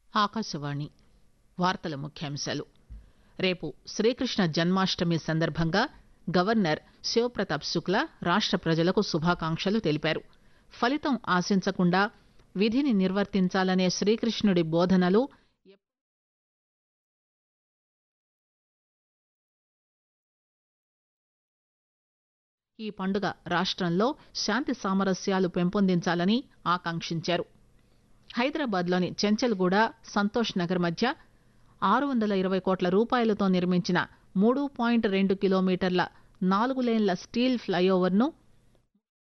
ఆకాశవాణి వార్తల ముఖ్యాంశాలు రేపు శ్రీకృష్ణ జన్మాష్టమి సందర్భంగా గవర్నర్ శివప్రతాప్ శుక్లా రాష్ట ప్రజలకు శుభాకాంక్షలు తెలిపారు ఫలితం ఆశించకుండా విధిని నిర్వర్తించాలనే శ్రీకృష్ణుడి బోధనలు ఈ పండుగ రాష్టంలో శాంతి సామరస్యాలు పెంపొందించాలని ఆకాంక్షించారు హైదరాబాద్లోని చెంచల్గూడ సంతోష్ నగర్ మధ్య ఆరు వందల ఇరవై కోట్ల రూపాయలతో నిర్మించిన మూడు పాయింట్ రెండు కిలోమీటర్ల నాలుగు లేన్ల స్టీల్ ఫ్లైఓవర్ను